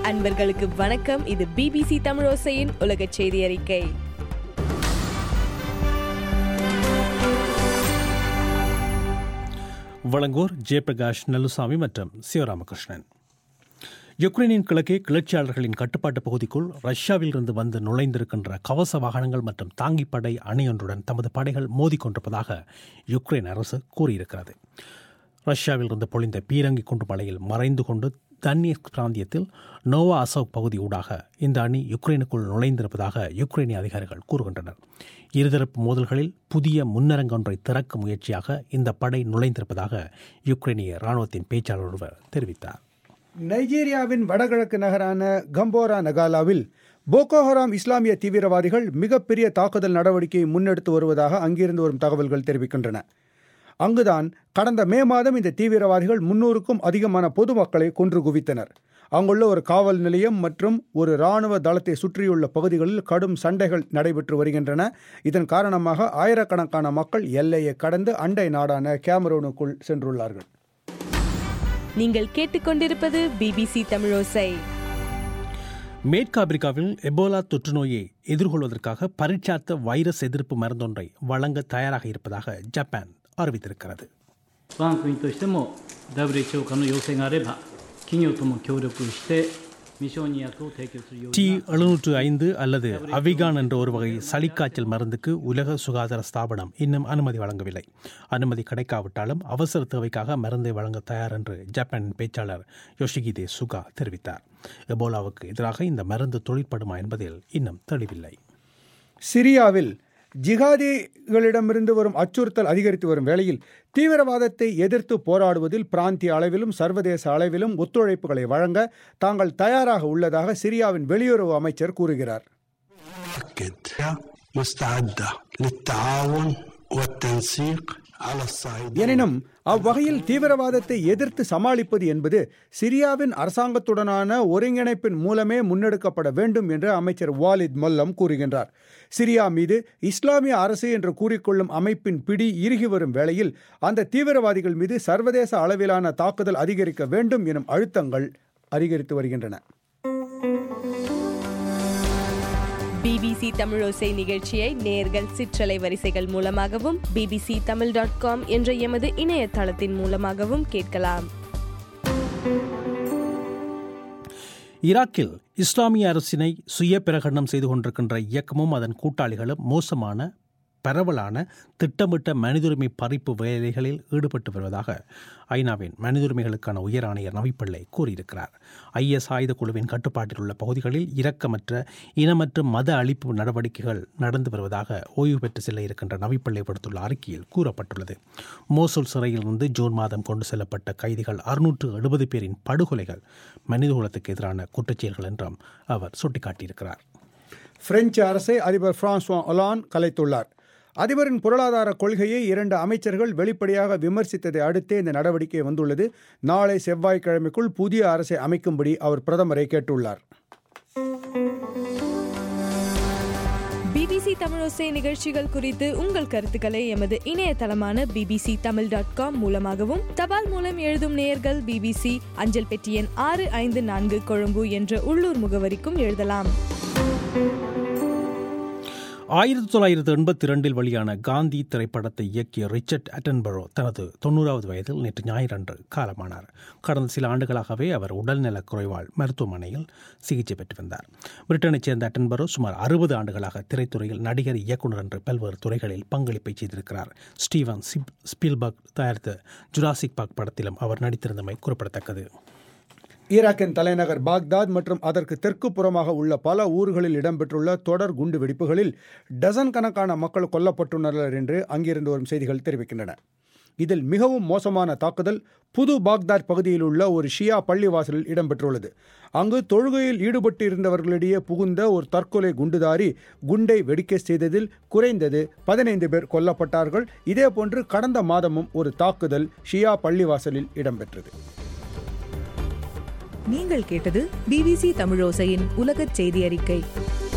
அன்பர்களுக்கு வணக்கம் இது பிபிசி தமிழோசையின் உலக செய்தி அறிக்கை வழங்கோர் ஜெயபிரகாஷ் நல்லுசாமி மற்றும் சிவராமகிருஷ்ணன் யுக்ரைனின் கிழக்கே கிளர்ச்சியாளர்களின் கட்டுப்பாட்டு பகுதிக்குள் ரஷ்யாவிலிருந்து வந்து நுழைந்திருக்கின்ற கவச வாகனங்கள் மற்றும் தாங்கிப்படை அணியொன்றுடன் தமது படைகள் மோதிக்கொண்டிருப்பதாக யுக்ரைன் அரசு கூறியிருக்கிறது ரஷ்யாவிலிருந்து பொழிந்த பீரங்கி குண்டு மலையில் மறைந்து கொண்டு தன்னீர் பிராந்தியத்தில் நோவா அசோக் பகுதி ஊடாக இந்த அணி யுக்ரைனுக்குள் நுழைந்திருப்பதாக யுக்ரைனிய அதிகாரிகள் கூறுகின்றனர் இருதரப்பு மோதல்களில் புதிய முன்னரங்கொன்றை திறக்கும் முயற்சியாக இந்த படை நுழைந்திருப்பதாக யுக்ரைனிய ராணுவத்தின் பேச்சாளர் ஒருவர் தெரிவித்தார் நைஜீரியாவின் வடகிழக்கு நகரான கம்போரா நகாலாவில் போகோ ஹராம் இஸ்லாமிய தீவிரவாதிகள் மிகப்பெரிய தாக்குதல் நடவடிக்கையை முன்னெடுத்து வருவதாக அங்கிருந்து வரும் தகவல்கள் தெரிவிக்கின்றன அங்குதான் கடந்த மே மாதம் இந்த தீவிரவாதிகள் முன்னூறுக்கும் அதிகமான பொதுமக்களை கொன்று குவித்தனர் அங்குள்ள ஒரு காவல் நிலையம் மற்றும் ஒரு இராணுவ தளத்தை சுற்றியுள்ள பகுதிகளில் கடும் சண்டைகள் நடைபெற்று வருகின்றன இதன் காரணமாக ஆயிரக்கணக்கான மக்கள் எல்லையை கடந்து அண்டை நாடான கேமரூனுக்குள் சென்றுள்ளார்கள் நீங்கள் கேட்டுக்கொண்டிருப்பது பிபிசி தமிழோசை மேற்கு ஆப்பிரிக்காவில் எபோலா தொற்று நோயை எதிர்கொள்வதற்காக பரீட்சார்த்த வைரஸ் எதிர்ப்பு மருந்தொன்றை வழங்க தயாராக இருப்பதாக ஜப்பான் அறிவித்திருக்கிறது 我が国としても WHO 化の要請があれば企業とも協力して未承認薬を提供するよう டி に எழுநூற்று ஐந்து அல்லது அவிகான் என்ற ஒரு வகை சளிக்காய்ச்சல் மருந்துக்கு உலக சுகாதார ஸ்தாபனம் இன்னும் அனுமதி வழங்கவில்லை அனுமதி கிடைக்காவிட்டாலும் அவசர தேவைக்காக மருந்தை வழங்க தயார் என்று ஜப்பானின் பேச்சாளர் யோஷிகிதே சுகா தெரிவித்தார் எபோலாவுக்கு எதிராக இந்த மருந்து தொழிற்படுமா என்பதில் இன்னும் தெளிவில்லை சிரியாவில் ஜிகாதிகளிடமிருந்து வரும் அச்சுறுத்தல் அதிகரித்து வரும் வேளையில் தீவிரவாதத்தை எதிர்த்து போராடுவதில் பிராந்திய அளவிலும் சர்வதேச அளவிலும் ஒத்துழைப்புகளை வழங்க தாங்கள் தயாராக உள்ளதாக சிரியாவின் வெளியுறவு அமைச்சர் கூறுகிறார் مؤكد مستعدة للتعاون والتنسيق على الصعيد எனினும் அவ்வகையில் தீவிரவாதத்தை எதிர்த்து சமாளிப்பது என்பது சிரியாவின் அரசாங்கத்துடனான ஒருங்கிணைப்பின் மூலமே முன்னெடுக்கப்பட வேண்டும் என்று அமைச்சர் வாலித் மல்லம் கூறுகின்றார் சிரியா மீது இஸ்லாமிய அரசு என்று கூறிக்கொள்ளும் அமைப்பின் பிடி இறுகி வரும் வேளையில் அந்த தீவிரவாதிகள் மீது சர்வதேச அளவிலான தாக்குதல் அதிகரிக்க வேண்டும் எனும் அழுத்தங்கள் அதிகரித்து வருகின்றன பிபிசி தமிழோசை நிகழ்ச்சியை நேர்கள் சிற்றலை வரிசைகள் மூலமாகவும் பிபிசி தமிழ் டாட் காம் என்ற எமது இணையதளத்தின் மூலமாகவும் கேட்கலாம் ஈராக்கில் இஸ்லாமிய அரசினை சுய பிரகடனம் செய்து கொண்டிருக்கின்ற இயக்கமும் அதன் கூட்டாளிகளும் மோசமான பரவலான திட்டமிட்ட மனிதுரிமை பறிப்பு வேலைகளில் ஈடுபட்டு வருவதாக ஐநாவின் மனிதுரிமைகளுக்கான உயர் ஆணையர் நவிப்பிள்ளை கூறியிருக்கிறார் ஐஎஸ் ஆயுத குழுவின் கட்டுப்பாட்டில் உள்ள பகுதிகளில் இரக்கமற்ற இனமற்ற மத அழிப்பு நடவடிக்கைகள் நடந்து வருவதாக ஓய்வு பெற்று செல்ல இருக்கின்ற நவிப்பிள்ளை விடுத்துள்ள அறிக்கையில் கூறப்பட்டுள்ளது மோசூல் சிறையிலிருந்து ஜூன் மாதம் கொண்டு செல்லப்பட்ட கைதிகள் அறுநூற்று எழுபது பேரின் படுகொலைகள் மனிதகுலத்துக்கு எதிரான குற்றச்செயல்கள் என்றும் அவர் சுட்டிக்காட்டியிருக்கிறார் பிரெஞ்சு அரசை அதிபர் பிரான்சுவா ஒலான் கலைத்துள்ளார் அதிபரின் பொருளாதார கொள்கையை இரண்டு அமைச்சர்கள் வெளிப்படையாக விமர்சித்ததை அடுத்தே இந்த நடவடிக்கை வந்துள்ளது நாளை செவ்வாய்க்கிழமைக்குள் புதிய அரசை அமைக்கும்படி அவர் பிரதமரை கேட்டுள்ளார் பிபிசி தமிழோசை நிகழ்ச்சிகள் குறித்து உங்கள் கருத்துக்களை எமது இணையதளமான பிபிசி தமிழ் டாட் காம் மூலமாகவும் தபால் மூலம் எழுதும் நேயர்கள் பிபிசி அஞ்சல் பெட்டி எண் ஆறு ஐந்து நான்கு கொழும்பு என்ற உள்ளூர் முகவரிக்கும் எழுதலாம் ஆயிரத்தி தொள்ளாயிரத்து எண்பத்தி இரண்டில் வெளியான காந்தி திரைப்படத்தை இயக்கிய ரிச்சர்ட் அட்டன்பரோ தனது தொண்ணூறாவது வயதில் நேற்று ஞாயிறன்று காலமானார் கடந்த சில ஆண்டுகளாகவே அவர் உடல்நலக் குறைவால் மருத்துவமனையில் சிகிச்சை பெற்று வந்தார் பிரிட்டனைச் சேர்ந்த அட்டன்பரோ சுமார் அறுபது ஆண்டுகளாக திரைத்துறையில் நடிகர் இயக்குனர் என்று பல்வேறு துறைகளில் பங்களிப்பை செய்திருக்கிறார் ஸ்டீவன் சிப் ஸ்பீல்பர்க் தயாரித்த ஜுராசிக் பார்க் படத்திலும் அவர் நடித்திருந்தமை குறிப்பிடத்தக்கது ஈராக்கின் தலைநகர் பாக்தாத் மற்றும் அதற்கு தெற்கு புறமாக உள்ள பல ஊர்களில் இடம்பெற்றுள்ள தொடர் குண்டு வெடிப்புகளில் டசன் கணக்கான மக்கள் கொல்லப்பட்டுள்ளனர் என்று அங்கிருந்து வரும் செய்திகள் தெரிவிக்கின்றன இதில் மிகவும் மோசமான தாக்குதல் புது பாக்தாத் பகுதியில் உள்ள ஒரு ஷியா பள்ளிவாசலில் இடம்பெற்றுள்ளது அங்கு தொழுகையில் ஈடுபட்டு இருந்தவர்களிடையே புகுந்த ஒரு தற்கொலை குண்டுதாரி குண்டை வெடிக்க செய்ததில் குறைந்தது பதினைந்து பேர் கொல்லப்பட்டார்கள் இதேபோன்று கடந்த மாதமும் ஒரு தாக்குதல் ஷியா பள்ளிவாசலில் இடம்பெற்றது நீங்கள் கேட்டது பிபிசி தமிழோசையின் உலகச் செய்தி அறிக்கை